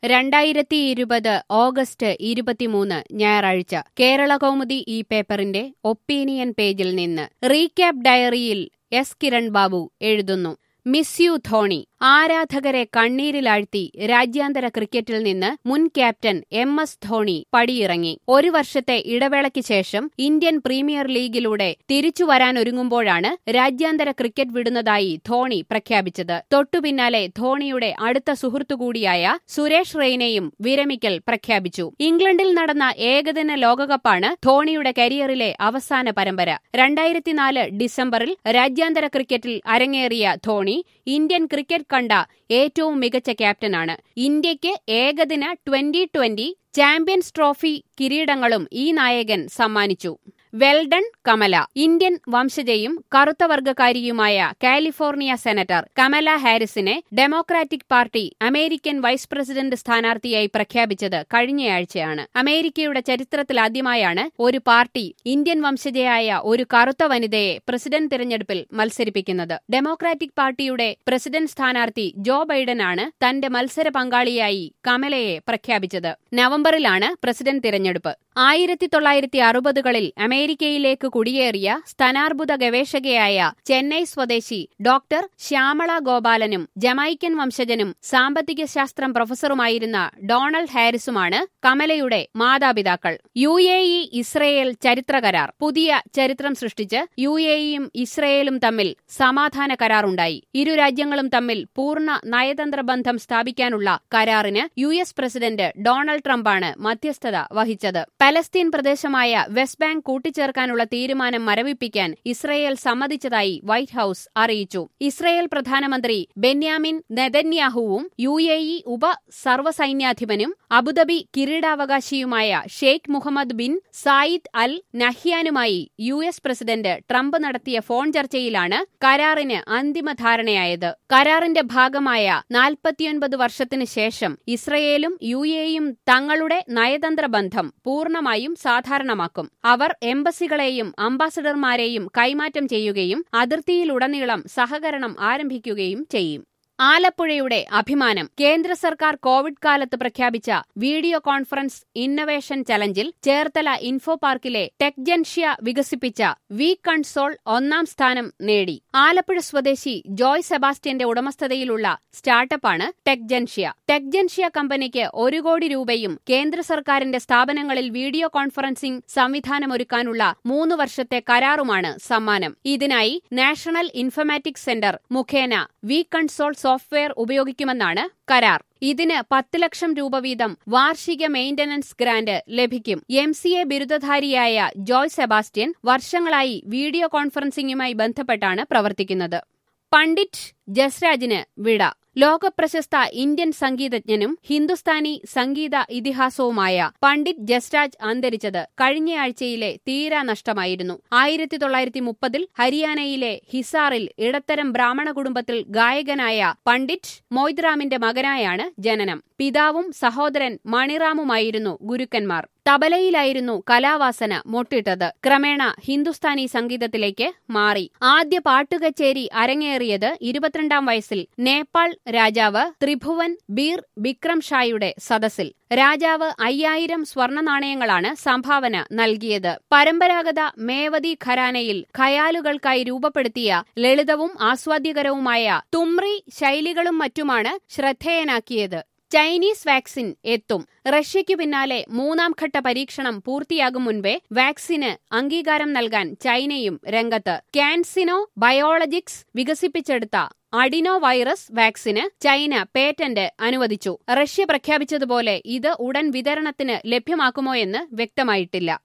രണ്ടായിരത്തി ഇരുപത് ഓഗസ്റ്റ് ഇരുപത്തിമൂന്ന് ഞായറാഴ്ച കേരള കൗമുദി ഈ പേപ്പറിന്റെ ഒപ്പീനിയൻ പേജിൽ നിന്ന് റീക്യാപ്പ് ഡയറിയിൽ എസ് കിരൺ ബാബു എഴുതുന്നു മിസ് യു ധോണി ആരാധകരെ കണ്ണീരിലാഴ്ത്തി രാജ്യാന്തര ക്രിക്കറ്റിൽ നിന്ന് മുൻ ക്യാപ്റ്റൻ എം എസ് ധോണി പടിയിറങ്ങി ഒരു വർഷത്തെ ഇടവേളയ്ക്ക് ശേഷം ഇന്ത്യൻ പ്രീമിയർ ലീഗിലൂടെ തിരിച്ചു വരാനൊരുങ്ങുമ്പോഴാണ് രാജ്യാന്തര ക്രിക്കറ്റ് വിടുന്നതായി ധോണി പ്രഖ്യാപിച്ചത് തൊട്ടുപിന്നാലെ ധോണിയുടെ അടുത്ത സുഹൃത്തുകൂടിയായ സുരേഷ് റെയ്നയും വിരമിക്കൽ പ്രഖ്യാപിച്ചു ഇംഗ്ലണ്ടിൽ നടന്ന ഏകദിന ലോകകപ്പാണ് ധോണിയുടെ കരിയറിലെ അവസാന പരമ്പര രണ്ടായിരത്തിനാല് ഡിസംബറിൽ രാജ്യാന്തര ക്രിക്കറ്റിൽ അരങ്ങേറിയ ധോണി ഇന്ത്യൻ ക്രിക്കറ്റ് കണ്ട ഏറ്റവും മികച്ച ക്യാപ്റ്റനാണ് ഇന്ത്യയ്ക്ക് ഏകദിന ട്വന്റി ട്വന്റി ചാമ്പ്യൻസ് ട്രോഫി കിരീടങ്ങളും ഈ നായകൻ സമ്മാനിച്ചു വെൽഡൺ കമല ഇന്ത്യൻ വംശജയും കറുത്ത വർഗക്കാരിയുമായ കാലിഫോർണിയ സെനറ്റർ കമല ഹാരിസിനെ democratic party American vice president സ്ഥാനാർത്ഥിയായി പ്രഖ്യാപിച്ചത് കഴിഞ്ഞയാഴ്ചയാണ് അമേരിക്കയുടെ ചരിത്രത്തിലാദ്യമായാണ് ഒരു പാർട്ടി ഇന്ത്യൻ വംശജയായ ഒരു കറുത്ത വനിതയെ പ്രസിഡന്റ് തിരഞ്ഞെടുപ്പിൽ മത്സരിപ്പിക്കുന്നത് ഡെമോക്രാറ്റിക് പാർട്ടിയുടെ പ്രസിഡന്റ് സ്ഥാനാർത്ഥി ജോ ബൈഡനാണ് തന്റെ മത്സര പങ്കാളിയായി കമലയെ പ്രഖ്യാപിച്ചത് നവംബറിലാണ് പ്രസിഡന്റ് തിരഞ്ഞെടുപ്പ് ആയിരത്തി തൊള്ളായിരത്തി അറുപതുകളിൽ അമേരിക്കയിലേക്ക് കുടിയേറിയ സ്തനാർബുദ ഗവേഷകയായ ചെന്നൈ സ്വദേശി ഡോക്ടർ ശ്യാമള ഗോപാലനും ജമൈക്കൻ വംശജനും സാമ്പത്തിക ശാസ്ത്രം പ്രൊഫസറുമായിരുന്ന ഡൊണാൾഡ് ഹാരിസുമാണ് കമലയുടെ മാതാപിതാക്കൾ യു എ ഇ ഇസ്രയേൽ ചരിത്ര കരാർ പുതിയ ചരിത്രം സൃഷ്ടിച്ച് യു എ ഇയും ഇസ്രയേലും തമ്മിൽ സമാധാന കരാറുണ്ടായി ഇരു രാജ്യങ്ങളും തമ്മിൽ പൂർണ്ണ നയതന്ത്ര ബന്ധം സ്ഥാപിക്കാനുള്ള കരാറിന് യു എസ് പ്രസിഡന്റ് ഡൊണാൾഡ് ട്രംപാണ് മധ്യസ്ഥത വഹിച്ചത് പലസ്തീൻ പ്രദേശമായ വെസ്റ്റ് ബാങ്ക് കൂട്ടിച്ചേർക്കാനുള്ള തീരുമാനം മരവിപ്പിക്കാൻ ഇസ്രയേൽ സമ്മതിച്ചതായി വൈറ്റ് ഹൌസ് അറിയിച്ചു ഇസ്രയേൽ പ്രധാനമന്ത്രി ബെന്യാമിൻ നെതന്യാഹുവും യു എ ഇ ഉപ സർവ്വസൈന്യാധിപനും അബുദാബി കിരീടാവകാശിയുമായ Sheikh Mohammed bin Zayed al നഹ്യാനുമായി യു എസ് പ്രസിഡന്റ് ട്രംപ് നടത്തിയ ഫോൺ ചർച്ചയിലാണ് കരാറിന് അന്തിമ ധാരണയായത് കരാറിന്റെ ഭാഗമായ നാൽപ്പത്തിയൊൻപത് വർഷത്തിനു ശേഷം ഇസ്രയേലും യു എയും തങ്ങളുടെ നയതന്ത്ര ബന്ധം പൂർണ്ണമായും സാധാരണമാക്കും അവർ എംബസികളെയും അംബാസഡർമാരെയും കൈമാറ്റം ചെയ്യുകയും അതിർത്തിയിലുടനീളം സഹകരണം ആരംഭിക്കുകയും ചെയ്യും ആലപ്പുഴയുടെ അഭിമാനം കേന്ദ്ര സർക്കാർ കോവിഡ് കാലത്ത് പ്രഖ്യാപിച്ച വീഡിയോ കോൺഫറൻസ് ഇന്നവേഷൻ ചലഞ്ചിൽ ചേർത്തല ഇൻഫോ പാർക്കിലെ ടെക്ജൻഷ്യ വികസിപ്പിച്ച വി കൺസോൾ ഒന്നാം സ്ഥാനം നേടി ആലപ്പുഴ സ്വദേശി ജോയ് സെബാസ്റ്റ്യന്റെ ഉടമസ്ഥതയിലുള്ള സ്റ്റാർട്ടപ്പാണ് ടെക്ജൻഷ്യ ടെക്ജൻഷ്യ കമ്പനിക്ക് ഒരു കോടി രൂപയും കേന്ദ്ര സർക്കാരിന്റെ സ്ഥാപനങ്ങളിൽ വീഡിയോ കോൺഫറൻസിംഗ് സംവിധാനമൊരുക്കാനുള്ള മൂന്ന് വർഷത്തെ കരാറുമാണ് സമ്മാനം ഇതിനായി നാഷണൽ ഇൻഫർമാറ്റിക്സ് സെന്റർ മുഖേന വി കൺസോൾ സോഫ്റ്റ്വെയർ ഉപയോഗിക്കുമെന്നാണ് കരാർ ഇതിന് പത്ത് ലക്ഷം രൂപ വീതം വാർഷിക മെയിന്റനൻസ് ഗ്രാന്റ് ലഭിക്കും എം സി എ ബിരുദധാരിയായ ജോയ് സെബാസ്റ്റ്യൻ വർഷങ്ങളായി വീഡിയോ കോൺഫറൻസിംഗുമായി ബന്ധപ്പെട്ടാണ് പ്രവർത്തിക്കുന്നത് പണ്ഡിറ്റ് ജസ്രാജിന് വിട ലോകപ്രശസ്ത ഇന്ത്യൻ സംഗീതജ്ഞനും ഹിന്ദുസ്ഥാനി സംഗീത ഇതിഹാസവുമായ പണ്ഡിറ്റ് ജസ്രാജ് അന്തരിച്ചത് കഴിഞ്ഞയാഴ്ചയിലെ തീരാ നഷ്ടമായിരുന്നു ആയിരത്തി തൊള്ളായിരത്തി മുപ്പതിൽ ഹരിയാനയിലെ ഹിസാറിൽ ഇടത്തരം ബ്രാഹ്മണ കുടുംബത്തിൽ ഗായകനായ പണ്ഡിറ്റ് മൊയ്ത്റാമിന്റെ മകനായാണ് ജനനം പിതാവും സഹോദരൻ മണിറാമുമായിരുന്നു ഗുരുക്കന്മാർ തബലയിലായിരുന്നു കലാവാസന മൊട്ടിട്ടത് ക്രമേണ ഹിന്ദുസ്ഥാനി സംഗീതത്തിലേക്ക് മാറി ആദ്യ പാട്ടുകച്ചേരി അരങ്ങേറിയത് ഇരുപത്തിരണ്ടാം വയസ്സിൽ നേപ്പാൾ രാജാവ് ത്രിഭുവൻ ബീർ ബിക്രം ഷായുടെ സദസ്സിൽ രാജാവ് അയ്യായിരം സ്വർണ്ണ നാണയങ്ങളാണ് സംഭാവന നൽകിയത് പരമ്പരാഗത മേവതി ഖരാനയിൽ ഖയാലുകൾക്കായി രൂപപ്പെടുത്തിയ ലളിതവും ആസ്വാദ്യകരവുമായ തുമ്രി ശൈലികളും മറ്റുമാണ് ശ്രദ്ധേയനാക്കിയത് ചൈനീസ് വാക്സിൻ എത്തും റഷ്യയ്ക്കു പിന്നാലെ മൂന്നാം ഘട്ട പരീക്ഷണം പൂർത്തിയാകും മുൻപേ വാക്സിന് അംഗീകാരം നൽകാൻ ചൈനയും രംഗത്ത് ക്യാൻസിനോ ബയോളജിക്സ് വികസിപ്പിച്ചെടുത്ത അഡിനോ വൈറസ് വാക്സിന് ചൈന പേറ്റന്റ് അനുവദിച്ചു റഷ്യ പ്രഖ്യാപിച്ചതുപോലെ ഇത് ഉടൻ വിതരണത്തിന് ലഭ്യമാക്കുമോ എന്ന് വ്യക്തമായിട്ടില്ല